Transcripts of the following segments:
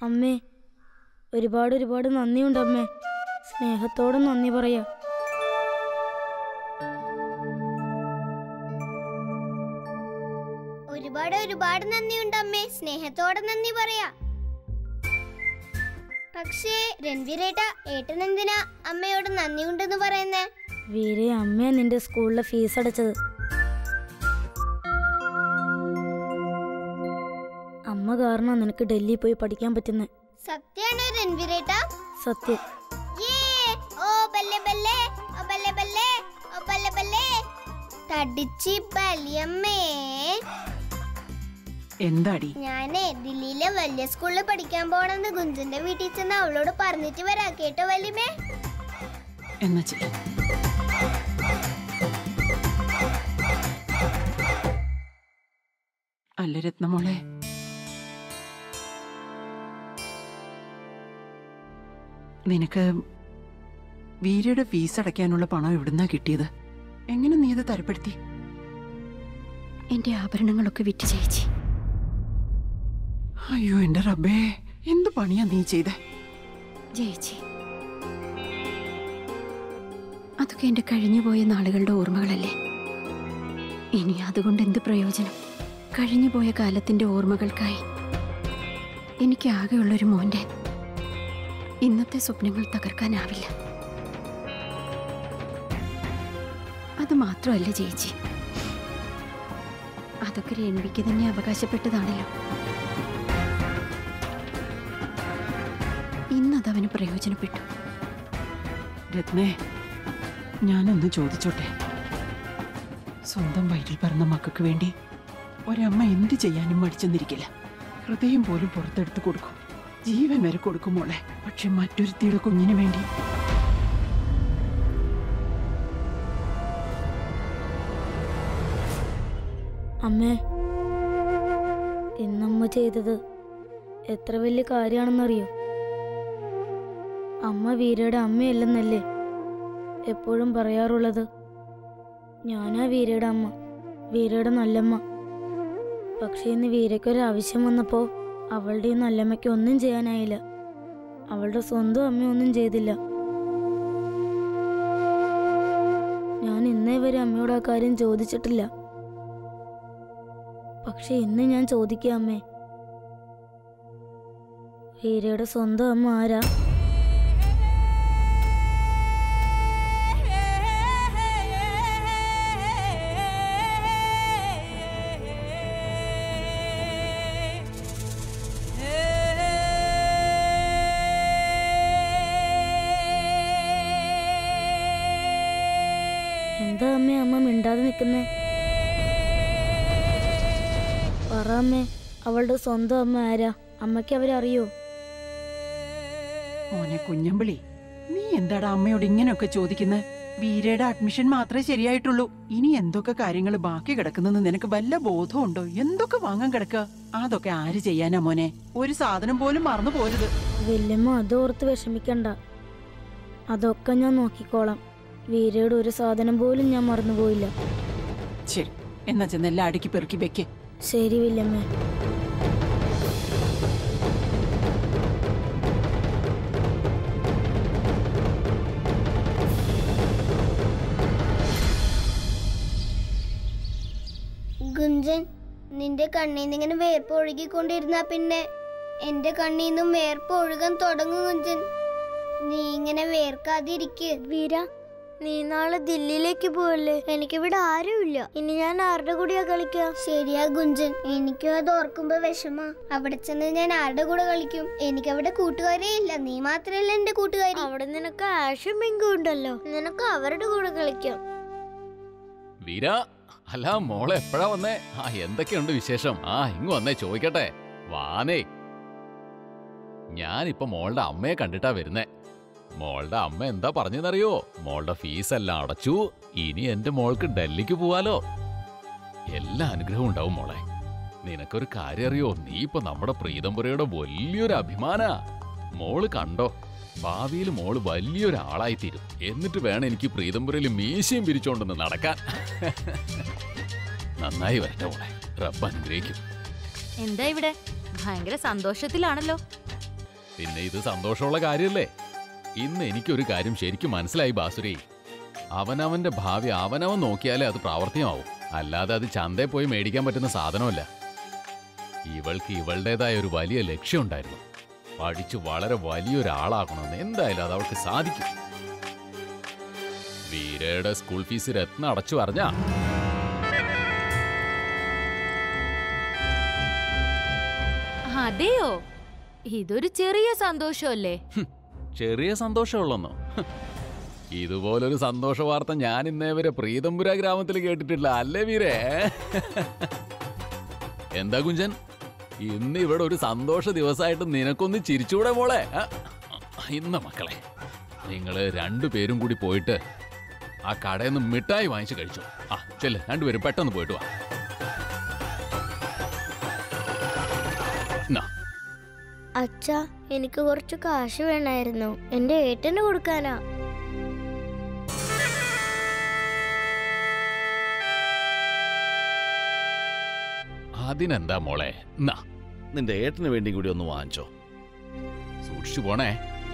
അമ്മേ ഒരുപാട് ഒരുപാട് നന്ദിയുണ്ട് അമ്മേ സ്നേഹത്തോടെ നന്ദി പറയാ ഒരുപാട് ഒരുപാട് നന്ദിയുണ്ട് അമ്മേ സ്നേഹത്തോടെ നന്ദി പറയാ പക്ഷേ രൺവീരേട്ട ഏട്ടൻ എന്തിനാ അമ്മയോട് നന്ദിയുണ്ടെന്ന് പറയുന്നേ വീരെ അമ്മയാ നിന്റെ സ്കൂളിലെ ഫീസ് അടച്ചത് അമ്മ കാരണം നിനക്ക് ഡൽഹി പോയി പഠിക്കാൻ പറ്റുന്നത് സത്യാണോ രൺവീരേട്ട സത്യം യേ ഓ ബല്ലെ ബല്ലെ ഓ ബല്ലെ ബല്ലെ ഓ ബല്ലെ ബല്ലെ തടിച്ചി ബലിയമ്മേ എന്താടി ഞാനേ ദില്ലിയിലെ വലിയ സ്കൂളിൽ പഠിക്കാൻ പോണെന്ന് ഗുഞ്ചന്റെ വീട്ടിൽ ചെന്ന് അവളോട് പറഞ്ഞിട്ട് വരാ കേട്ടോ വല്യമ്മേ എന്നാ ചെയ്യ അല്ല രത്നമോളെ നിനക്ക് വീരയുടെ ഫീസ് അടയ്ക്കാനുള്ള പണം എവിടുന്നാ കിട്ടിയത് എങ്ങനെ നീ അത് തരപ്പെടുത്തി എന്റെ ആഭരണങ്ങളൊക്കെ വിറ്റ് ചേച്ചി അയ്യോ എന്റെ റബ്ബേ എന്ത് പണിയാ നീ ചെയ്തേ ജയിച്ചി അതൊക്കെ എന്റെ കഴിഞ്ഞുപോയ നാളുകളുടെ ഓർമ്മകളല്ലേ ഇനി അതുകൊണ്ട് എന്ത് പ്രയോജനം കഴിഞ്ഞുപോയ കാലത്തിന്റെ ഓർമ്മകൾക്കായി എനിക്ക് ആകെയുള്ളൊരു മോന്റെ ഇന്നത്തെ സ്വപ്നങ്ങൾ തകർക്കാനാവില്ല അത് മാത്രമല്ല ചേച്ചി അതൊക്കെ രൺവിക്ക് തന്നെ അവകാശപ്പെട്ടതാണല്ലോ ഇന്നതവന് പ്രയോജനപ്പെട്ടു രത്നേ ഞാനൊന്ന് ചോദിച്ചോട്ടെ സ്വന്തം വയറ്റിൽ പറഞ്ഞ മക്കൾക്ക് വേണ്ടി ഒരമ്മ എന്ത് ചെയ്യാനും മടിച്ചെന്നിരിക്കില്ല ഹൃദയം പോലും പുറത്തെടുത്ത് കൊടുക്കും ജീവൻ വരെ കൊടുക്കും മോളെ പക്ഷെ മറ്റൊരുത്തിയുടെ കുഞ്ഞിന് വേണ്ടി അമ്മേ ഇന്നമ്മ ചെയ്തത് എത്ര വലിയ കാര്യമാണെന്നറിയോ അമ്മ വീരയുടെ അമ്മയല്ലെന്നല്ലേ എപ്പോഴും പറയാറുള്ളത് ഞാനാ വീരയുടെ അമ്മ വീരയുടെ നല്ലമ്മ പക്ഷേ ഇന്ന് വീരയ്ക്കൊരു ആവശ്യം വന്നപ്പോൾ അവളുടെ ഈ നല്ലമ്മയ്ക്ക് ഒന്നും ചെയ്യാനായില്ല അവളുടെ സ്വന്തം അമ്മ ഒന്നും ചെയ്തില്ല ഞാൻ ഇന്നേ വരെ അമ്മയോട് ആ കാര്യം ചോദിച്ചിട്ടില്ല പക്ഷെ ഇന്ന് ഞാൻ ചോദിക്കാം അമ്മേ വീരയുടെ സ്വന്തം അമ്മ ആരാ എന്താ അമ്മേ അമ്മ മിണ്ടാതെ നിൽക്കുന്നേ പറ അമ്മേ അവളുടെ സ്വന്തം അമ്മ ആരാ അമ്മയ്ക്ക് അവരറിയോ മോനെ കുഞ്ഞമ്പിളി നീ എന്താടാ അമ്മയോട് ഇങ്ങനെയൊക്കെ ചോദിക്കുന്നത് വീരയുടെ അഡ്മിഷൻ മാത്രമേ ശരിയായിട്ടുള്ളൂ ഇനി എന്തൊക്കെ കാര്യങ്ങൾ ബാക്കി കിടക്കുന്നെന്ന് നിനക്ക് വല്ല ബോധമുണ്ടോ എന്തൊക്കെ വാങ്ങാൻ കിടക്കുക അതൊക്കെ ആര് ചെയ്യാനാ മോനെ ഒരു സാധനം പോലും മറന്നു പോരുത് വല്യമ്മ അതോർത്ത് വിഷമിക്കണ്ട അതൊക്കെ ഞാൻ നോക്കിക്കോളാം വീരയുടെ ഒരു സാധനം പോലും ഞാൻ മറന്നുപോയില്ല ശരി എന്നാ ചെന്ന് എല്ലാം അടുക്കി പെറുക്കി വെക്കേ ശരി വല്യമ്മ ഗുഞ്ചൻ നിന്റെ കണ്ണീന്ന് ഇങ്ങനെ വേർപ്പ് ഒഴുകിക്കൊണ്ടിരുന്നാ പിന്നെ എന്റെ കണ്ണീന്നും വേർപ്പ് ഒഴുകാൻ തുടങ്ങും ഗുഞ്ചൻ നീ ഇങ്ങനെ വേർക്കാതിരിക്ക് വീര നീ നാളെ ദില്ലിയിലേക്ക് പോവല്ലേ എനിക്കിവിടെ ആരുമില്ല ഇനി ഞാൻ ആരുടെ കൂടെയാ കളിക്കുക ശരിയാ ഗുഞ്ചൻ എനിക്കും അത് ഓർക്കുമ്പോ വിഷമാ അവിടെ ചെന്ന് ഞാൻ ആരുടെ കൂടെ കളിക്കും എനിക്ക് അവിടെ കൂട്ടുകാരേ ഇല്ല നീ മാത്രല്ല എന്റെ കൂട്ടുകാരി അവിടെ നിനക്ക് ആഷും പിങ്കും ഉണ്ടല്ലോ നിനക്ക് അവരുടെ കൂടെ കളിക്കാം വീര അല്ല മോളെ എപ്പോഴാ വന്നേ ആ എന്തൊക്കെയുണ്ട് വിശേഷം ആ ഇങ്ങ് വന്നേ ചോദിക്കട്ടെ വാനേ ഞാനിപ്പോ മോളുടെ അമ്മയെ കണ്ടിട്ടാ വരുന്നേ മോളുടെ അമ്മ എന്താ പറഞ്ഞെന്നറിയോ മോളുടെ ഫീസ് എല്ലാം അടച്ചു ഇനി എന്റെ മോൾക്ക് ഡൽഹിക്ക് പോവാലോ എല്ലാ അനുഗ്രഹവും ഉണ്ടാവും മോളെ നിനക്കൊരു കാര്യം അറിയോ നീ ഇപ്പൊ നമ്മുടെ പ്രീതംപുരയുടെ വലിയൊരു അഭിമാനാ മോള് കണ്ടോ ഭാവിയിൽ മോള് വലിയൊരു ആളായി തീരും എന്നിട്ട് വേണം എനിക്ക് പ്രീതംപുരയിൽ മീശയും പിരിച്ചോണ്ടെന്ന് നടക്കാൻ നന്നായി വരട്ടെ മോളെ റബ്ബ് അനുഗ്രഹിക്കും എന്താ ഇവിടെ ഭയങ്കര സന്തോഷത്തിലാണല്ലോ പിന്നെ ഇത് സന്തോഷമുള്ള കാര്യമല്ലേ ഇന്ന് എനിക്കൊരു കാര്യം ശരിക്കും മനസ്സിലായി ബാസുരി അവനവന്റെ ഭാവി അവനവൻ നോക്കിയാലേ അത് പ്രാവർത്തികമാവും അല്ലാതെ അത് ചന്തയിൽ പോയി മേടിക്കാൻ പറ്റുന്ന സാധനമല്ല ഇവൾക്ക് ഇവളുടേതായ ഒരു വലിയ ലക്ഷ്യമുണ്ടായിരുന്നു പഠിച്ചു വളരെ വലിയൊരാളാകണമെന്ന് എന്തായാലും അത് അവൾക്ക് സാധിക്കും വീരയുടെ സ്കൂൾ ഫീസ് രത്ന അടച്ചു പറഞ്ഞാ അതെയോ ഇതൊരു ചെറിയ സന്തോഷമല്ലേ ചെറിയ സന്തോഷമുള്ളെന്നോ ഹ്. ഇതുപോലൊരു സന്തോഷ വാർത്ത ഞാൻ ഇന്നേ വരെ പ്രീതംപുര ഗ്രാമത്തിൽ കേട്ടിട്ടില്ല അല്ലേ വീരേ എന്താ കുഞ്ചൻ ഇന്ന് ഇവിടെ ഒരു സന്തോഷ ദിവസമായിട്ട് നിനക്കൊന്ന് ചിരിച്ചൂടെ മോളെ ആ? ഇന്ന മക്കളെ നിങ്ങള് രണ്ടുപേരും കൂടി പോയിട്ട് ആ കടയിൽ നിന്ന് മിഠായി വാങ്ങിച്ചു കഴിച്ചോ ആ ചെല്ല് രണ്ടുപേരും പെട്ടെന്ന് പോയിട്ട് വാ എന്നാ അച്ഛ എനിക്ക് കുറച്ച് കാശ് വേണമായിരുന്നു എന്റെ ഏട്ടന് കൊടുക്കാനാ അതിനെന്താ മോളെ എന്നാ നിന്റെ ഏട്ടന് വേണ്ടി കൂടി ഒന്ന് വാങ്ങിച്ചോ സൂക്ഷിച്ചു പോണേ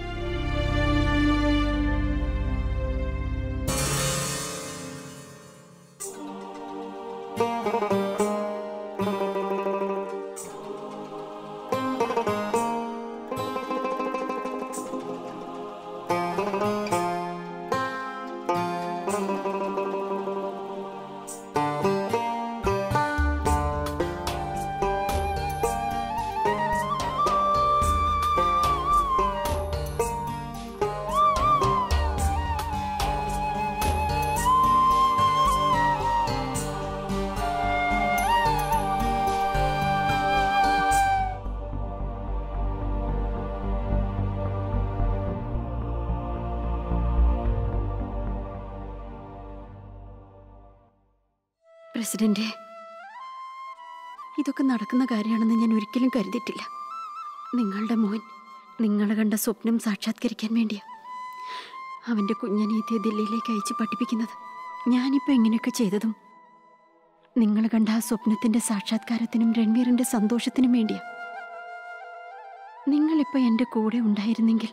പ്രസിഡന്റ് ഇതൊക്കെ നടക്കുന്ന കാര്യമാണെന്ന് ഞാൻ ഒരിക്കലും കരുതിയിട്ടില്ല നിങ്ങളുടെ മോൻ നിങ്ങൾ കണ്ട സ്വപ്നം സാക്ഷാത്കരിക്കാൻ വേണ്ടിയാ അവൻ്റെ കുഞ്ഞനീതിയെ ദില്ലിയിലേക്ക് അയച്ച് പഠിപ്പിക്കുന്നത് ഞാനിപ്പോൾ ഇങ്ങനെയൊക്കെ ചെയ്തതും നിങ്ങൾ കണ്ട ആ സ്വപ്നത്തിൻ്റെ സാക്ഷാത്കാരത്തിനും രൺവീറിൻ്റെ സന്തോഷത്തിനും വേണ്ടിയാ നിങ്ങളിപ്പോൾ എൻ്റെ കൂടെ ഉണ്ടായിരുന്നെങ്കിൽ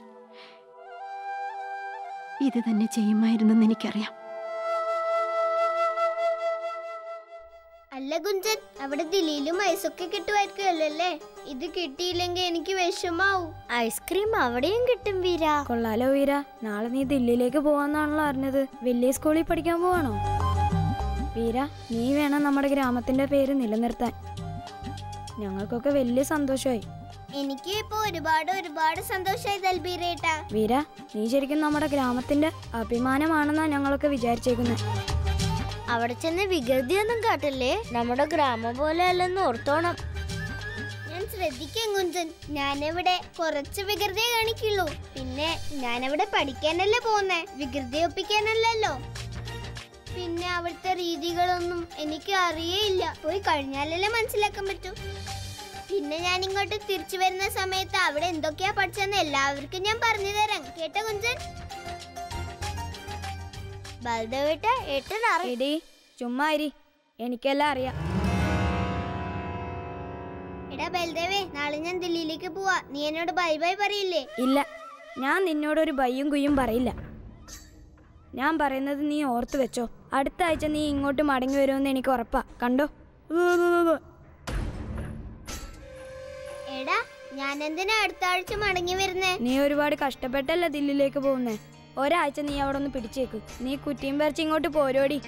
ഇത് തന്നെ ചെയ്യുമായിരുന്നെന്ന് എനിക്കറിയാം അല്ല കുഞ്ചൻ അവിടെ ദില്ലിയിലും ഐസൊക്കെ കിട്ടുമായിരിക്കുമല്ലോ അല്ലേ ഇത് കിട്ടിയില്ലെങ്കിൽ എനിക്ക് വിഷമാവും ഐസ്ക്രീം അവിടെയും കിട്ടും വീര കൊള്ളാലോ വീര നാളെ നീ ദില്ലിയിലേക്ക് പോവാന്നാണല്ലോ അറിഞ്ഞത് വലിയ സ്കൂളിൽ പഠിക്കാൻ പോവാണോ വീര നീ വേണം നമ്മുടെ ഗ്രാമത്തിന്റെ പേര് നിലനിർത്താൻ ഞങ്ങൾക്കൊക്കെ വലിയ സന്തോഷമായി എനിക്ക് ഇപ്പൊ ഒരുപാട് ഒരുപാട് സന്തോഷമായി ദൽബീരേട്ടാ വീര നീ ശരിക്കും നമ്മുടെ ഗ്രാമത്തിന്റെ അഭിമാനമാണെന്നാ ഞങ്ങളൊക്കെ വിചാരിച്ചേക്കുന്നത് അവിടെ ചെന്ന് വികൃതിയൊന്നും കാട്ടില്ലേ നമ്മുടെ ഗ്രാമം പോലെ അല്ലെന്ന് ഓർത്തോണം ഞാൻ ശ്രദ്ധിക്കാം കുഞ്ചൻ ഞാനിവിടെ കുറച്ച് വികൃതിയെ കാണിക്കുള്ളൂ പിന്നെ ഞാനിവിടെ പഠിക്കാനല്ലേ പോന്നേ വികൃതി ഒപ്പിക്കാനല്ലല്ലോ പിന്നെ അവിടുത്തെ രീതികളൊന്നും എനിക്ക് അറിയേയില്ല പോയി കഴിഞ്ഞാലല്ലേ മനസ്സിലാക്കാൻ പറ്റൂ പിന്നെ ഞാൻ ഇങ്ങോട്ട് തിരിച്ചു വരുന്ന സമയത്ത് അവിടെ എന്തൊക്കെയാ പഠിച്ചെന്ന് എല്ലാവർക്കും ഞാൻ പറഞ്ഞു തരാം കേട്ടോ കുഞ്ചൻ ബൽദേവേട്ട ഏട്ടൻ അറിയാം എടി ചുമ്മാ ഇരി എനിക്കെല്ലാം അറിയാം എടാ ബൽദേവേ നാളെ ഞാൻ ദില്ലിയിലേക്ക് പോവാ നീ എന്നോട് ബൈ ബൈ പറയില്ലേ ഇല്ല ഞാൻ നിന്നോടൊരു ബയ്യും കുയ്യും പറയില്ല ഞാൻ പറയുന്നത് നീ ഓർത്തു വെച്ചോ അടുത്ത ആഴ്ച നീ ഇങ്ങോട്ട് മടങ്ങി വരുമെന്ന് എനിക്ക് ഉറപ്പാ കണ്ടോ എടാ ഞാൻ എന്തിനാ അടുത്ത ആഴ്ച മടങ്ങി വരുന്നേ നീ ഒരുപാട് കഷ്ടപ്പെട്ടല്ലേ ദില്ലിയിലേക്ക് പോകുന്നേ ഒരാഴ്ച നീ അവിടെ ഒന്ന് പിടിച്ചേക്ക് നീ കുറ്റിയും പറിച്ച് ഇങ്ങോട്ട് പോരോടി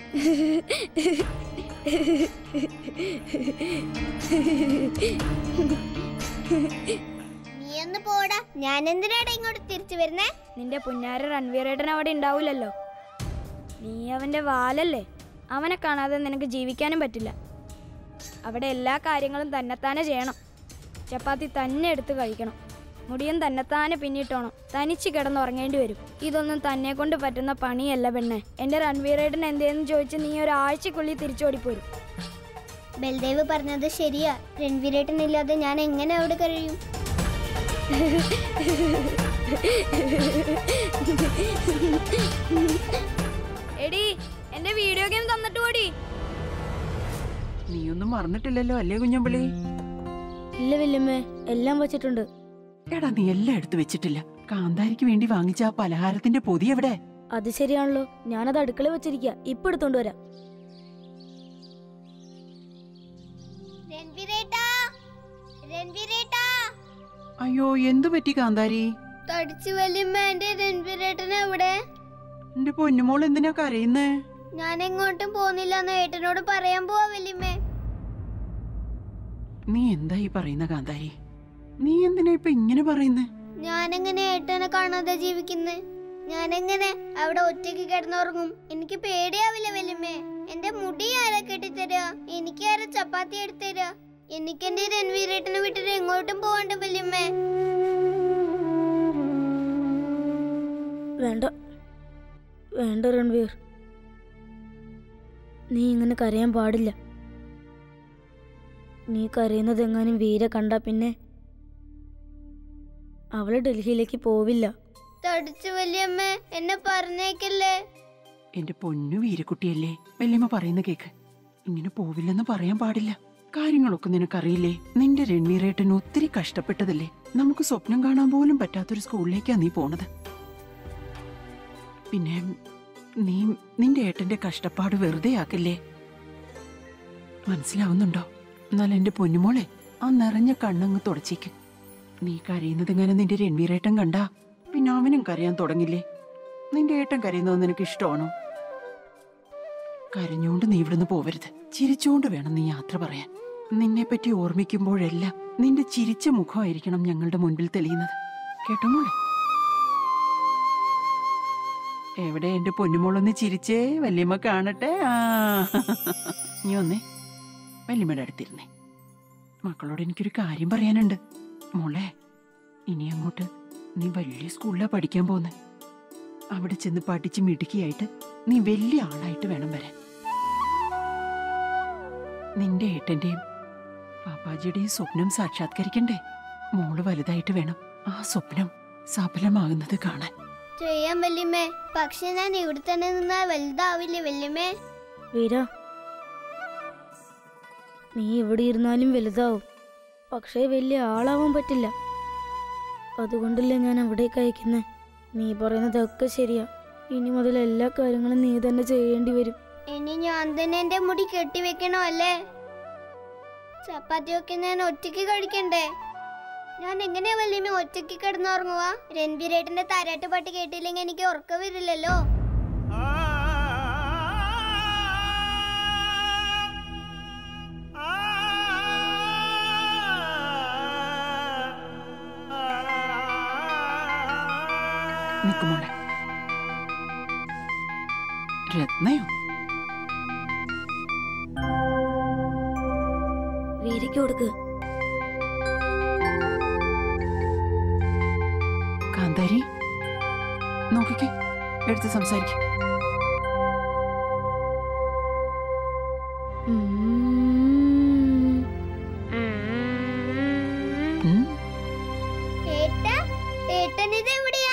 നീ ഒന്ന് പോടാ ഞാൻ എന്തിനാടാ ഇങ്ങോട്ട് തിരിച്ചു വരുന്നേ നിന്റെ പുന്നാര രൺവീറേട്ടൻ അവിടെ ഉണ്ടാവില്ലല്ലോ നീ അവന്റെ വാലല്ലേ അവനെ കാണാതെ നിനക്ക് ജീവിക്കാനും പറ്റില്ല അവിടെ എല്ലാ കാര്യങ്ങളും തന്നെത്താനെ ചെയ്യണം ചപ്പാത്തി തന്നെ എടുത്ത് കഴിക്കണം മുടിയും തന്നെത്താനെ പിന്നിട്ടോണം തനിച്ച് കിടന്നുറങ്ങേണ്ടി വരും ഇതൊന്നും തന്നെ കൊണ്ട് പറ്റുന്ന പണിയല്ല പെണ്ണെ എന്റെ രൺവീറേട്ടൻ എന്തേന്ന് ചോദിച്ച് നീ ഒരാഴ്ചക്കുള്ളിൽ തിരിച്ചോടിപ്പോരും ബൽദേവ് പറഞ്ഞത് ശരിയാ രൺവീരേട്ടൻ ഇല്ലാതെ ഞാൻ എങ്ങനെ അവിടെ കഴിയും എടി എന്റെ വീഡിയോ ഗെയിം തന്നിട്ട് പോടി നീയൊന്നും മറന്നിട്ടില്ലല്ലോ അല്ലേ കുഞ്ഞമ്പിളി ഇല്ല വല്യമ്മേ എല്ലാം വച്ചിട്ടുണ്ട് എടാ നീ എല്ലാം എടുത്തു വെച്ചിട്ടില്ല കാന്താരിക്ക് വേണ്ടി വാങ്ങിച്ച ആ പലഹാരത്തിന്റെ പൊതി എവിടെ അത് ശരിയാണല്ലോ ഞാനത് അടുക്കള വെച്ചിരിക്കുക ഇപ്പൊ എടുത്തോണ്ട് വരാം രൺവീരേട്ടാ രൺവീരേട്ടാ അയ്യോ എന്തു പറ്റി കാന്താരി തടിച്ചു വല്യമ്മ എന്റെ രൺവീരേട്ടൻ എവിടെ എന്റെ പൊന്നുമോൾ എന്തിനാ കരയുന്നേ ഞാൻ എങ്ങോട്ടും പോകുന്നില്ല എന്ന് ഏട്ടനോട് പറയാൻ പോവാ വല്യമ്മേ നീ എന്താ ഈ പറയുന്ന കാന്താരി നീ എന്തിനാ ഇപ്പൊ ഇങ്ങനെ പറയുന്നേ ഞാനെങ്ങനെ ഏട്ടനെ കാണാതെ ജീവിക്കുന്നെ ഞാനെങ്ങനെ അവിടെ ഒറ്റയ്ക്ക് കിടന്നുറങ്ങും എനിക്ക് പേടിയാവില്ല വല്യമ്മേ എന്റെ മുടി ആരാ കെട്ടിത്തരാ എനിക്ക് ആരാ ചപ്പാത്തി എടുത്തരാ എനിക്ക് എന്റെ രൺവീരേട്ടനെ വിട്ടിട്ട് എങ്ങോട്ടും പോകണ്ട വല്യമ്മേ വേണ്ട വേണ്ട രൺവീർ നീ ഇങ്ങനെ കരയാൻ പാടില്ല നീ കരയുന്നത് എങ്ങാനും വീര കണ്ട പിന്നെ അവള് ഡൽഹിയിലേക്ക് പോവില്ല തടിച്ചു വല്യമ്മ എന്നെ പറഞ്ഞേക്കല്ലേ എന്റെ പൊന്നു വീരക്കുട്ടിയല്ലേ വല്യമ്മ പറയുന്ന കേക്ക് ഇങ്ങനെ പോവില്ലെന്ന് പറയാൻ പാടില്ല കാര്യങ്ങളൊക്കെ നിനക്കറിയില്ലേ നിന്റെ രൺവീറേട്ടൻ ഒത്തിരി കഷ്ടപ്പെട്ടതല്ലേ നമുക്ക് സ്വപ്നം കാണാൻ പോലും പറ്റാത്തൊരു സ്കൂളിലേക്കാ നീ പോണത് പിന്നെ നീ നിന്റെ ഏട്ടന്റെ കഷ്ടപ്പാട് വെറുതെ ആക്കില്ലേ മനസ്സിലാവുന്നുണ്ടോ എന്നാൽ എന്റെ പൊന്നുമോളെ ആ നിറഞ്ഞ കണ്ണങ്ങ് തുടച്ചേക്ക് നീ കരയുന്നത് ഇങ്ങനെ നിന്റെ രൺവീറേട്ടൻ കണ്ടാ പിന്നെ അവനും കരയാൻ തുടങ്ങില്ലേ നിന്റെ ഏട്ടൻ കരയുന്നത് നിനക്ക് ഇഷ്ടമാണോ കരഞ്ഞോണ്ട് നീ ഇവിടുന്ന് പോവരുത് ചിരിച്ചോണ്ട് വേണം നീ യാത്ര പറയാൻ നിന്നെ പറ്റി ഓർമ്മിക്കുമ്പോഴെല്ലാം നിന്റെ ചിരിച്ച മുഖമായിരിക്കണം ഞങ്ങളുടെ മുൻപിൽ തെളിയുന്നത് കേട്ടോ മോളെ എവിടെ എന്റെ പൊന്നുമോളൊന്ന് ചിരിച്ചേ വല്യമ്മ കാണട്ടെ ആ നീ ഒന്നേ വല്യമ്മയുടെ അടുത്തിരുന്നേ മക്കളോട് എനിക്കൊരു കാര്യം പറയാനുണ്ട് മോളെ ഇനി അങ്ങോട്ട് നീ വലിയ സ്കൂളിലാ പഠിക്കാൻ പോന്നെ അവിടെ ചെന്ന് പഠിച്ച് മിടുക്കിയായിട്ട് നീ വലിയ ആളായിട്ട് വേണം വരാൻ നിന്റെ ഏട്ടന്റെയും പാപ്പാജിയുടെയും സ്വപ്നം സാക്ഷാത്കരിക്കണ്ടേ മോള് വലുതായിട്ട് വേണം ആ സ്വപ്നം സഫലമാകുന്നത് കാണാൻ ചെയ്യാൻ വല്യമ്മേ പക്ഷെ ഞാൻ ഇവിടെ തന്നെ നിന്നാ വലുതാവില്ലേ വല്യമ്മേ വീര നീ ഇവിടെ ഇരുന്നാലും വലുതാവും പക്ഷേ വലിയ ആളാവാൻ പറ്റില്ല അതുകൊണ്ടല്ലേ ഞാൻ അവിടേക്ക് അയക്കുന്നേ നീ പറയുന്നതൊക്കെ ശരിയാ ഇനി മുതൽ എല്ലാ കാര്യങ്ങളും നീ തന്നെ ചെയ്യേണ്ടി വരും ഇനി ഞാൻ തന്നെ എന്റെ മുടി കെട്ടിവെക്കണോ അല്ലേ ചപ്പാത്തിയൊക്കെ ഞാൻ ഒറ്റയ്ക്ക് കഴിക്കണ്ടേ ഞാൻ എങ്ങനെയാ വല്യമ്മ ഒറ്റയ്ക്ക് കിടന്നുറങ്ങുക രൺബീരേട്ടന്റെ താരാട്ട് പാട്ട് കേട്ടില്ലെങ്കിൽ എനിക്ക് ഉറക്കം വരില്ലല്ലോ നിക്കുമോളെ രത്നയോ വീരയ്ക്ക് കൊടുക്ക് കാന്താരി നോക്കിക്കേ എടുത്ത് സംസാരിക്കും ഏട്ടാ ഏട്ടൻ ഇത് എവിടെയാ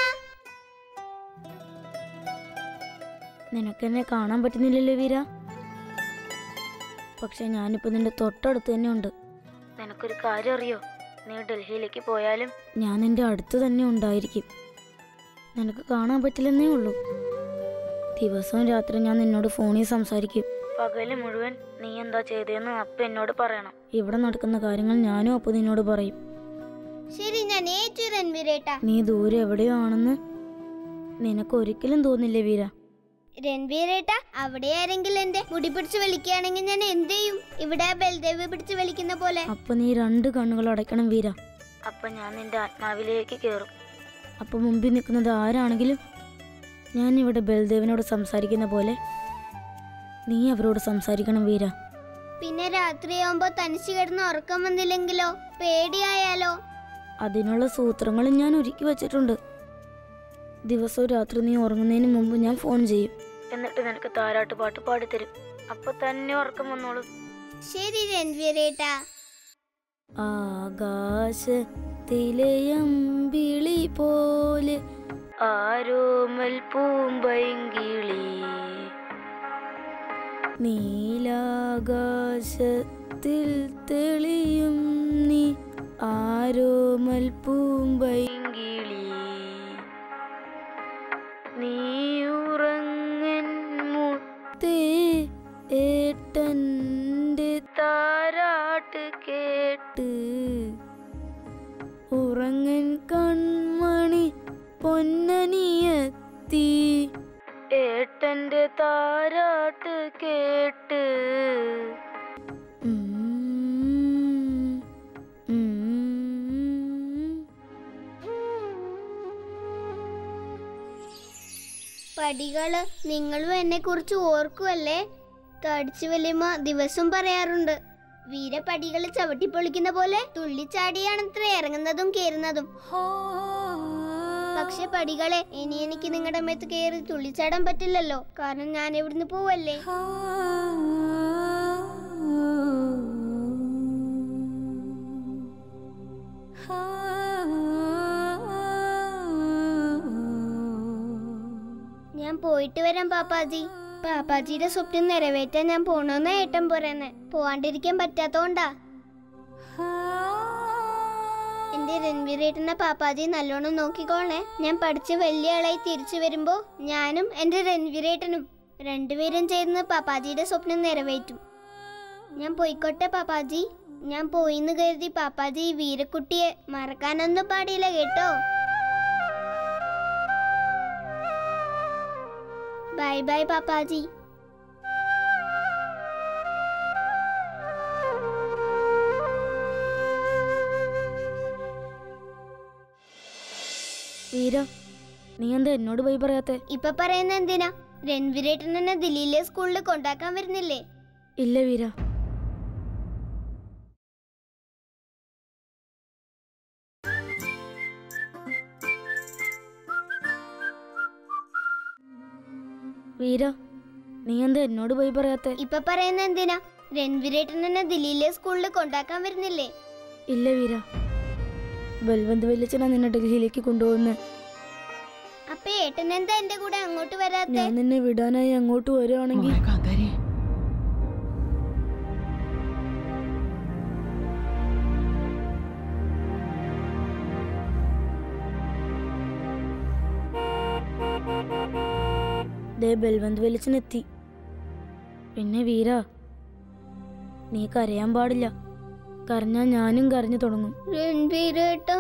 നിനക്കെന്നെ കാണാൻ പറ്റുന്നില്ലല്ലോ വീര പക്ഷെ ഞാനിപ്പോ നിന്റെ തൊട്ടടുത്ത് തന്നെ ഉണ്ട് നിനക്കൊരു കാര്യം അറിയോ നീ ഡൽഹിയിലേക്ക് പോയാലും ഞാൻ നിന്റെ അടുത്ത് തന്നെ ഉണ്ടായിരിക്കും നിനക്ക് കാണാൻ പറ്റില്ലെന്നേ ഉള്ളൂ ദിവസവും രാത്രി ഞാൻ നിന്നോട് ഫോണിൽ സംസാരിക്കും പകല് മുഴുവൻ നീ എന്താ ചെയ്തതെന്ന് അപ്പ എന്നോട് പറയണം ഇവിടെ നടക്കുന്ന കാര്യങ്ങൾ ഞാനും അപ്പൊ നിന്നോട് പറയും ശരി ഞാൻ ഏറ്റു രൺബീരേട്ടാ നീ ദൂരെ എവിടെയോ ആണെന്ന് നിനക്ക് ഒരിക്കലും തോന്നില്ലേ വീര രൺബീരേട്ട അവിടെ ആരെങ്കിലും എന്റെ മുടി പിടിച്ച് വലിക്കുകയാണെങ്കിൽ ഞാൻ എന്ത് ചെയ്യും ഇവിടെ ബൽദേവ് പിടിച്ച് വലിക്കുന്ന പോലെ അപ്പൊ നീ രണ്ട് കണ്ണുകൾ അടയ്ക്കണം വീര അപ്പൊ ഞാൻ നിന്റെ ആത്മാവിലേക്ക് കയറും അപ്പൊ മുമ്പിൽ നിൽക്കുന്നത് ആരാണെങ്കിലും ഞാൻ ഇവിടെ ബൽദേവിനോട് സംസാരിക്കുന്ന പോലെ നീ അവരോട് സംസാരിക്കണം വീര പിന്നെ രാത്രിയാവുമ്പോ തനിച്ച് കിടന്ന് ഉറക്കം വന്നില്ലെങ്കിലോ പേടിയായാലോ അതിനുള്ള സൂത്രങ്ങളും ഞാൻ ഒരുക്കി വെച്ചിട്ടുണ്ട് ദിവസവും രാത്രി നീ ഉറങ്ങുന്നതിന് മുമ്പ് ഞാൻ ഫോൺ ചെയ്യും എന്നിട്ട് നിനക്ക് താരാട്ട് പാട്ട് പാടിത്തരും അപ്പൊ തന്നെ ഉറക്കം വന്നോളൂ ശരി രൺബീരേട്ടാ ആകാശത്തിലെ അമ്പിളി പോലെ ആരോമൽ പൂമ്പൈങ്കിളി നീലാകാശത്തിൽ തെളിയും നീ ആരോമൽ പൂമ്പൈങ്കിളി ഉറങ്ങൻ കൺമണി പൊന്നനിയെത്തി ഏട്ടന്റെ താരാട്ട് കേട്ട് ഉം, ഉം. പടികള് നിങ്ങളും എന്നെ കുറിച്ച് ഓർക്കുമല്ലേ തടിച്ചു വലിയമ്മ ദിവസം പറയാറുണ്ട് വീര പടികള് ചവിട്ടി പൊളിക്കുന്ന പോലെ തുള്ളിച്ചാടിയാണത്ര ഇറങ്ങുന്നതും കേറുന്നതും പക്ഷെ പടികളെ ഇനി എനിക്ക് നിങ്ങളുടെ മേത്ത് കയറി തുള്ളിച്ചാടാൻ പറ്റില്ലല്ലോ കാരണം ഞാൻ ഇവിടുന്ന് പോവല്ലേ ഞാൻ പോയിട്ട് വരാം പാപ്പാജി പാപ്പാജിയുടെ സ്വപ്നം നിറവേറ്റാൻ ഞാൻ പോണോന്ന് ഏട്ടൻ പറയുന്നേ പോവാണ്ടിരിക്കാൻ പറ്റാത്തോണ്ടാ എന്റെ രൺവീരേട്ടനെ പാപ്പാജി നല്ലോണം നോക്കിക്കോളേ ഞാൻ പഠിച്ച് വലിയ ആളായി തിരിച്ചു വരുമ്പോ ഞാനും എന്റെ രൺവീരേട്ടനും രണ്ടുപേരും ചേർന്ന് പാപ്പാജിയുടെ സ്വപ്നം നിറവേറ്റും ഞാൻ പോയിക്കോട്ടെ പാപ്പാജി ഞാൻ പോയിന്ന് കരുതി പാപ്പാജി ഈ വീരക്കുട്ടിയെ മറക്കാനൊന്നും പാടില്ല കേട്ടോ ബൈ ബൈ പാപ്പാജി വീര നീ എന്താ എന്നോട് പോയി പറയാത്തെ ഇപ്പൊ പറയുന്ന എന്തിനാ രൺവീരേട്ടൻ എന്നെ ദില്ലിയിലെ സ്കൂളിൽ കൊണ്ടാക്കാൻ വരുന്നില്ലേ ഇല്ല വീര വീര നീ എന്താ എന്നോട് പോയി പറയാത്തെ ഇപ്പൊ പറയുന്ന എന്തിനാ രൺവീരേട്ടൻ എന്നെ ദില്ലിയിലെ സ്കൂളിൽ കൊണ്ടാക്കാൻ വരുന്നില്ലേ ഇല്ല വീര ബൽവന്ത് വലിച്ചനാ നിന്നെ ഡൽഹിയിലേക്ക് കൊണ്ടുപോകുന്നത് അപ്പൊ ഏട്ടൻ എന്താ എന്റെ കൂടെ അങ്ങോട്ട് വരാത്തെ ഞാൻ നിന്നെ വിടാനായി അങ്ങോട്ട് വരുവാണെങ്കിൽ മോളെ കാന്താരി ദേ ബൽവന്ത് വലിച്ചനെത്തി പിന്നെ വീര നീ കരയാൻ പാടില്ല കരഞ്ഞാ ഞാനും കരഞ്ഞു തുടങ്ങും രൺവീരേട്ടാ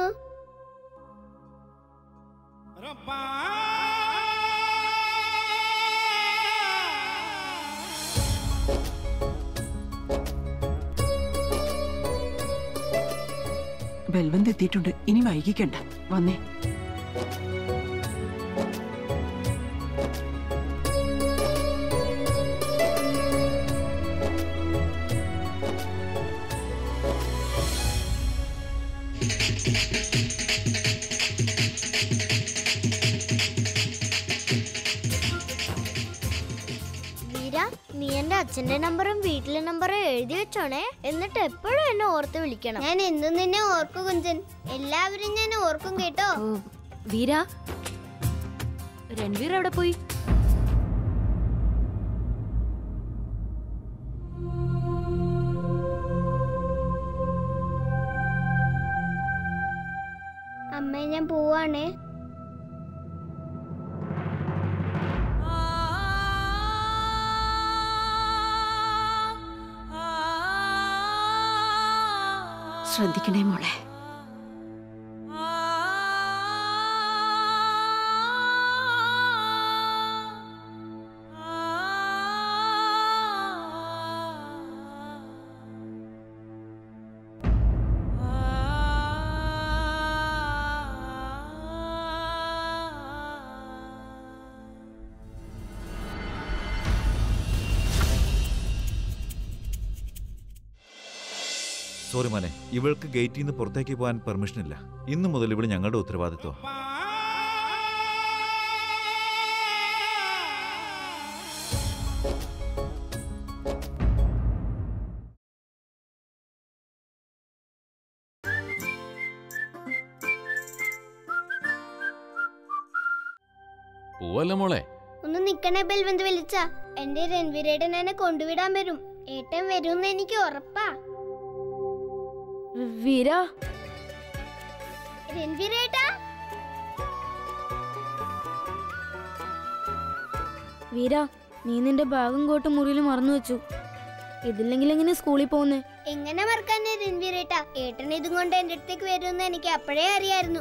ബൽവന്ത് എത്തിയിട്ടുണ്ട് ഇനി വൈകിക്കണ്ട വന്നേ വീര നീ എന്റെ അച്ഛന്റെ നമ്പറും വീട്ടിലെ നമ്പറും എഴുതി വെച്ചോണേ എന്നിട്ട് എപ്പോഴും എന്നെ ഓർത്ത് വിളിക്കണം ഞാൻ എന്നും നിന്നെ ഓർക്കും കുഞ്ചൻ എല്ലാവരും ഞാൻ ഓർക്കും കേട്ടോ ഓ, വീര രൺവീർ എവിടെ പോയി അമ്മ ഞാൻ പോവാണേ ശ്രദ്ധിക്കണേ മോളെ സോറി മോനെ ഇവൾക്ക് ഗേറ്റിൽ നിന്ന് പുറത്തേക്ക് പോകാൻ പെർമിഷൻ ഇല്ല ഇന്നു മുതൽ ഇവിടെ ഞങ്ങളുടെ ഉത്തരവാദിത്വം പോവല്ലേ മോളെ ഒന്ന് നിക്കണേ ബൽവന്ത് വിളിച്ച എന്റെ രൺവീരേട്ടൻ എന്നെ കൊണ്ടുവിടാൻ വരും ഏട്ടൻ വരുമെന്ന് എനിക്ക് ഉറപ്പാ വി- വീര രൺവീരേട്ടാ വീര നീ നിന്റെ ബാഗും കോട്ടും മുറിയിൽ മറന്നു വെച്ചു ഇതില്ലെങ്കിൽ എങ്ങനെ സ്കൂളിൽ പോകുന്നേ എങ്ങനെ മറക്കാനാ രൺവീരേട്ട ഏട്ടൻ ഇതും കൊണ്ട് എന്റെ അടുത്തേക്ക് വരുമെന്ന് എനിക്ക് അപ്പോഴേ അറിയായിരുന്നു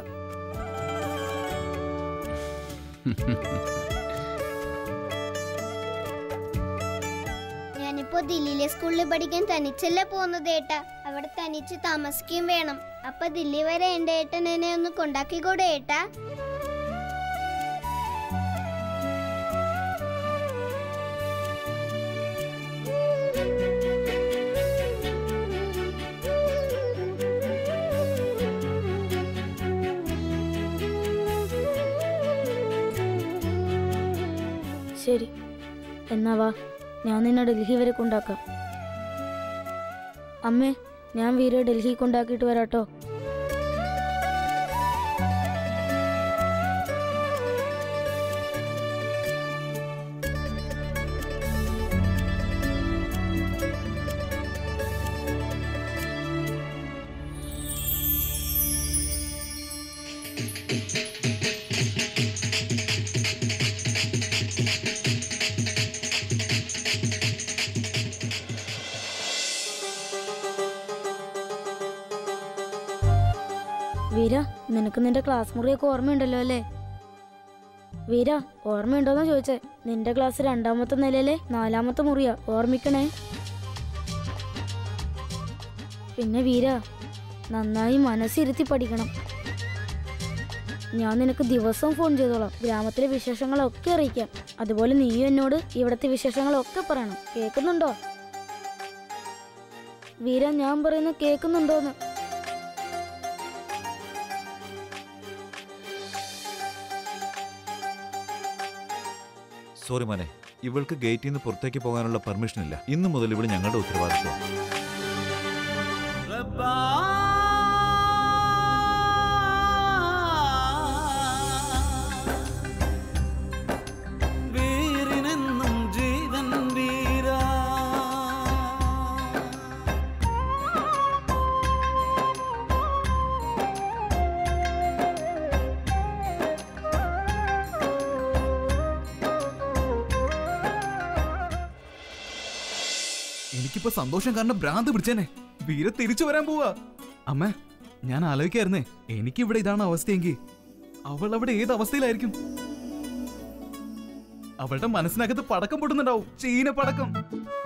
ഞാനിപ്പോ ദില്ലിയിലെ സ്കൂളിൽ പഠിക്കാൻ തനിച്ചല്ല പോകുന്നത് ഏട്ടാ അവിടെ തനിച്ച് താമസിക്കുകയും വേണം അപ്പൊ ദില്ലി വരെ എന്റെ ഏട്ടൻ എന്നെ ഒന്ന് കൊണ്ടാക്കിക്കൂടെ ഏട്ടാ ശരി എന്നാ വാ ഞാൻ നിന്നെ ഡൽഹി വരെ കൊണ്ടാക്കാം അമ്മേ ഞാൻ വീരെ ഡൽഹി കൊണ്ടാക്കിയിട്ട് വരാട്ടോ വീര നിനക്ക് നിന്റെ ക്ലാസ് മുറിയൊക്കെ ഓർമ്മയുണ്ടല്ലോ അല്ലേ വീര ഓർമ്മയുണ്ടോന്നാ ചോദിച്ചേ നിന്റെ ക്ലാസ് രണ്ടാമത്തെ നിലയിലെ നാലാമത്തെ മുറിയാ ഓർമ്മിക്കണേ പിന്നെ വീര നന്നായി മനസ്സിരുത്തി പഠിക്കണം ഞാൻ നിനക്ക് ദിവസവും ഫോൺ ചെയ്തോളാം ഗ്രാമത്തിലെ വിശേഷങ്ങളൊക്കെ അറിയിക്കാം അതുപോലെ നീയും എന്നോട് ഇവിടത്തെ വിശേഷങ്ങളൊക്കെ പറയണം കേൾക്കുന്നുണ്ടോ വീര ഞാൻ പറയുന്നത് കേൾക്കുന്നുണ്ടോന്ന് സോറി മോനെ ഇവൾക്ക് ഗേറ്റിൽ നിന്ന് പുറത്തേക്ക് പോകാനുള്ള പെർമിഷൻ ഇല്ല ഇന്നു മുതൽ ഇവിടെ ഞങ്ങളുടെ ഉത്തരവാദിത്വം വീറിനെന്നും ജീവൻ വീരാ എനിക്കിപ്പോ സന്തോഷം കാരണം ഭ്രാന്ത് പിടിച്ചേനെ വീര തിരിച്ചു വരാൻ പോവാ അമ്മ ഞാൻ ആലോചിക്കായിരുന്നേ എനിക്കിവിടെ ഇതാണ് അവസ്ഥയെങ്കിൽ അവൾ അവിടെ ഏത് അവസ്ഥയിലായിരിക്കും അവളുടെ മനസ്സിനകത്ത് പടക്കം പൊട്ടുന്നുണ്ടാവും ചീന പടക്കം